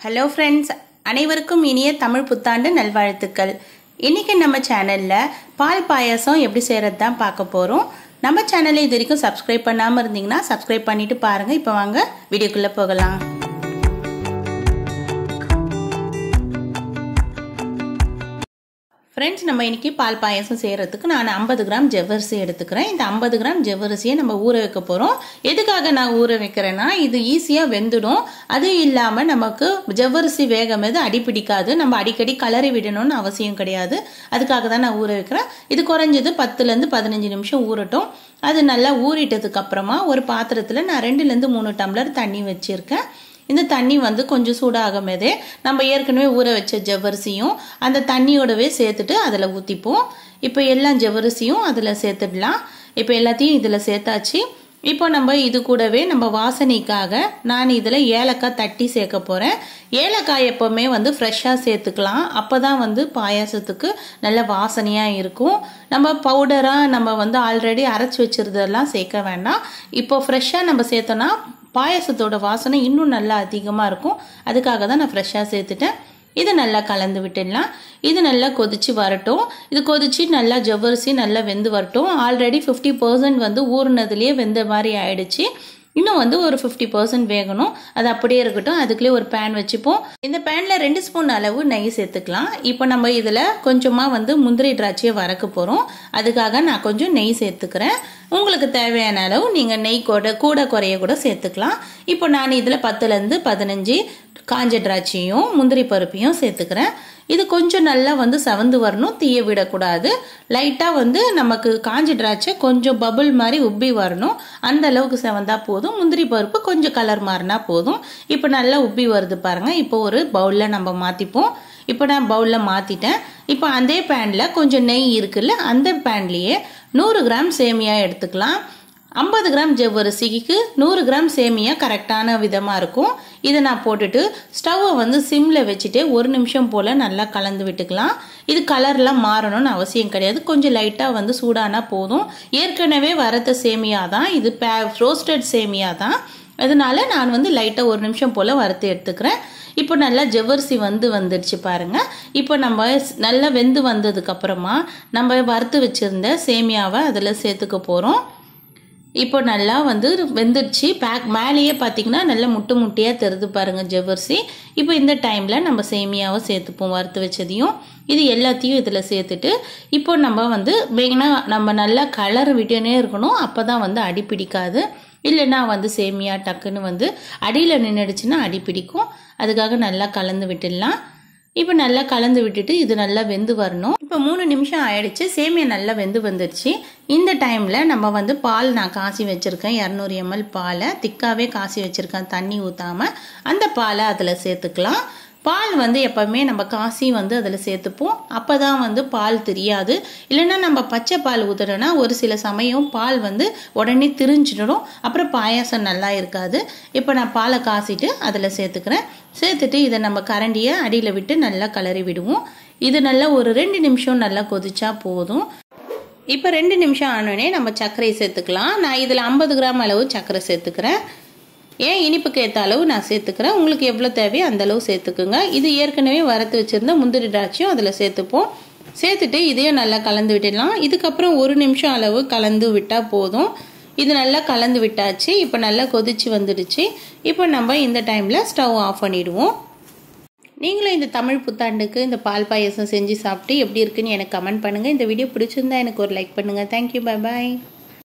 hello friends அனைவருக்கும் இனிய தமிழ் புத்தாண்டு நல்வாழ்த்துக்கள் இன்னைக்கு நம்ம சேனலில் பால் பாயாசம் எப்படி செய்கிறது தான் பார்க்க போகிறோம் நம்ம சேனலை இது வரைக்கும் சப்ஸ்கிரைப் பண்ணாமல் இருந்தீங்கன்னா சப்ஸ்கிரைப் பண்ணிட்டு பாருங்கள் இப்போ வாங்க வீடியோக்குள்ளே போகலாம் ஃப்ரெண்ட்ஸ் நம்ம இன்னைக்கு பால் பாயாசம் செய்கிறதுக்கு நான் ஐம்பது கிராம் ஜவ்வரிசி எடுத்துக்கிறேன் இந்த ஐம்பது கிராம் ஜவ்வரிசியை நம்ம ஊற வைக்க போகிறோம் எதுக்காக நான் ஊற வைக்கிறேன்னா இது ஈஸியாக வெந்துடும் அது இல்லாமல் நமக்கு ஜவ்வரிசி வேகம் எது அடிப்பிடிக்காது நம்ம அடிக்கடி கலரி விடணும்னு அவசியம் கிடையாது அதுக்காக தான் நான் ஊற வைக்கிறேன் இது குறைஞ்சது பத்துலேருந்து பதினஞ்சு நிமிஷம் ஊறட்டும் அது நல்லா ஊறிட்டதுக்கு அப்புறமா ஒரு பாத்திரத்தில் நான் ரெண்டுலேருந்து மூணு டம்ளர் தண்ணி வச்சுருக்கேன் இந்த தண்ணி வந்து கொஞ்சம் சூடாகும் போதே நம்ம ஏற்கனவே ஊற வச்ச ஜவ்வரிசியும் அந்த தண்ணியோடவே சேர்த்துட்டு அதில் ஊற்றிப்போம் இப்போ எல்லாம் ஜவ்வரிசியும் அதில் சேர்த்துடலாம் இப்போ எல்லாத்தையும் இதில் சேர்த்தாச்சு இப்போ நம்ம இது கூடவே நம்ம வாசனைக்காக நான் இதில் ஏலக்காய் தட்டி சேர்க்க போகிறேன் ஏலக்காய் எப்போவுமே வந்து ஃப்ரெஷ்ஷாக சேர்த்துக்கலாம் அப்போ தான் வந்து பாயாசத்துக்கு நல்ல வாசனையாக இருக்கும் நம்ம பவுடராக நம்ம வந்து ஆல்ரெடி அரைச்சி வச்சுருந்தெல்லாம் சேர்க்க வேண்டாம் இப்போ ஃப்ரெஷ்ஷாக நம்ம சேர்த்தோன்னா பாயசத்தோட வாசனை இன்னும் நல்லா அதிகமாக இருக்கும் அதுக்காக தான் நான் ஃப்ரெஷ்ஷாக சேர்த்துட்டேன் இதை நல்லா கலந்து விட்டுடலாம் இது நல்லா கொதிச்சு வரட்டும் இது கொதிச்சு நல்லா ஜவ்வரிசி நல்லா வெந்து வரட்டும் ஆல்ரெடி ஃபிஃப்டி பர்சன்ட் வந்து ஊறினதுலேயே வெந்த மாதிரி ஆயிடுச்சு இன்னும் வந்து ஒரு ஃபிஃப்டி பர்சன்ட் வேகணும் அது அப்படியே இருக்கட்டும் அதுக்குள்ளேயே ஒரு பேன் வச்சுப்போம் இந்த பேனில் ரெண்டு ஸ்பூன் அளவு நெய் சேர்த்துக்கலாம் இப்போ நம்ம இதில் கொஞ்சமாக வந்து முந்திரி திராட்சையை வறக்க போகிறோம் அதுக்காக நான் கொஞ்சம் நெய் சேர்த்துக்கிறேன் உங்களுக்கு தேவையான அளவு நீங்கள் நெய் கூட கூட குறைய கூட சேர்த்துக்கலாம் இப்போ நான் இதில் பத்துலேருந்து பதினஞ்சு காஞ்ச திராட்சையும் முந்திரி பருப்பையும் சேர்த்துக்கிறேன் இது கொஞ்சம் நல்லா வந்து செவந்து வரணும் தீய விடக்கூடாது லைட்டாக வந்து நமக்கு காஞ்ச திராட்சை கொஞ்சம் பபுள் மாதிரி உப்பி வரணும் அந்த அளவுக்கு செவந்தா போதும் முந்திரி பருப்பு கொஞ்சம் கலர் மாறினா போதும் இப்போ நல்லா உப்பி வருது பாருங்கள் இப்போ ஒரு பவுலில் நம்ம மாற்றிப்போம் இப்போ நான் பவுலில் மாற்றிட்டேன் இப்போ அதே பேனில் கொஞ்சம் நெய் இருக்குல்ல அந்த பேன்லேயே நூறு கிராம் சேமியா எடுத்துக்கலாம் ஐம்பது கிராம் ஜவ்வரிசிக்கு நூறு கிராம் சேமியா கரெக்டான விதமாக இருக்கும் இதை நான் போட்டுட்டு ஸ்டவ்வை வந்து சிம்மில் வச்சுட்டு ஒரு நிமிஷம் போல் நல்லா கலந்து விட்டுக்கலாம் இது கலர்லாம் மாறணும்னு அவசியம் கிடையாது கொஞ்சம் லைட்டாக வந்து சூடானா போதும் ஏற்கனவே வரத்த சேமியா தான் இது பே ரோஸ்டட் சேமியா தான் அதனால நான் வந்து லைட்டாக ஒரு நிமிஷம் போல் வறுத்து எடுத்துக்கிறேன் இப்போ நல்லா ஜவ்வரிசி வந்து வந்துடுச்சு பாருங்க இப்போ நம்ம நல்லா வெந்து வந்ததுக்கப்புறமா நம்ம வறுத்து வச்சுருந்த சேமியாவை அதில் சேர்த்துக்க போகிறோம் இப்போ நல்லா வந்து வெந்துடுச்சு பேக் மேலேயே பார்த்தீங்கன்னா நல்லா முட்டு முட்டையாக தெரிது பாருங்கள் ஜவ்வரிசி இப்போ இந்த டைமில் நம்ம சேமியாவை சேர்த்துப்போம் வறுத்து வச்சதையும் இது எல்லாத்தையும் இதில் சேர்த்துட்டு இப்போ நம்ம வந்து மெயினாக நம்ம நல்லா கலர் விட்டுனே இருக்கணும் அப்போ தான் வந்து அடி பிடிக்காது இல்லைன்னா வந்து சேமியா டக்குன்னு வந்து அடியில் நின்றுடுச்சுன்னா அடி பிடிக்கும் அதுக்காக நல்லா கலந்து விட்டுடலாம் இப்போ நல்லா கலந்து விட்டுட்டு இது நல்லா வெந்து வரணும் இப்போ மூணு நிமிஷம் ஆயிடுச்சு சேமியா நல்லா வெந்து வந்துடுச்சு இந்த டைமில் நம்ம வந்து பால் நான் காசி வச்சுருக்கேன் இரநூறு எம்எல் பாலை திக்காகவே காசி வச்சுருக்கேன் தண்ணி ஊற்றாமல் அந்த பாலை அதில் சேர்த்துக்கலாம் பால் வந்து எப்போவுமே நம்ம காசி வந்து அதில் சேர்த்துப்போம் அப்போ தான் வந்து பால் தெரியாது இல்லைன்னா நம்ம பச்சை பால் ஊற்றுறோன்னா ஒரு சில சமயம் பால் வந்து உடனே திரிஞ்சிடும் அப்புறம் பாயாசம் நல்லா இருக்காது இப்போ நான் பாலை காசிட்டு அதில் சேர்த்துக்கிறேன் சேர்த்துட்டு இதை நம்ம கரண்டியை அடியில் விட்டு நல்லா கலரி விடுவோம் இது நல்லா ஒரு ரெண்டு நிமிஷம் நல்லா கொதிச்சா போதும் இப்போ ரெண்டு நிமிஷம் ஆனோடனே நம்ம சர்க்கரை சேர்த்துக்கலாம் நான் இதில் ஐம்பது கிராம் அளவு சர்க்கரை சேர்த்துக்கிறேன் ஏன் இனிப்புக்கு ஏற்ற அளவு நான் சேர்த்துக்கிறேன் உங்களுக்கு எவ்வளோ தேவையோ அந்த அளவு சேர்த்துக்குங்க இது ஏற்கனவே வறுத்து வச்சுருந்த முந்திரி திராட்சையும் அதில் சேர்த்துப்போம் சேர்த்துட்டு இதையும் நல்லா கலந்து விட்டுடலாம் இதுக்கப்புறம் ஒரு நிமிஷம் அளவு கலந்து விட்டால் போதும் இது நல்லா கலந்து விட்டாச்சு இப்போ நல்லா கொதிச்சு வந்துடுச்சு இப்போ நம்ம இந்த டைமில் ஸ்டவ் ஆஃப் பண்ணிவிடுவோம் நீங்களும் இந்த தமிழ் புத்தாண்டுக்கு இந்த பால் பாயசம் செஞ்சு சாப்பிட்டு எப்படி இருக்குன்னு எனக்கு கமெண்ட் பண்ணுங்கள் இந்த வீடியோ பிடிச்சிருந்தா எனக்கு ஒரு லைக் பண்ணுங்கள் தேங்க்யூ பை பாய்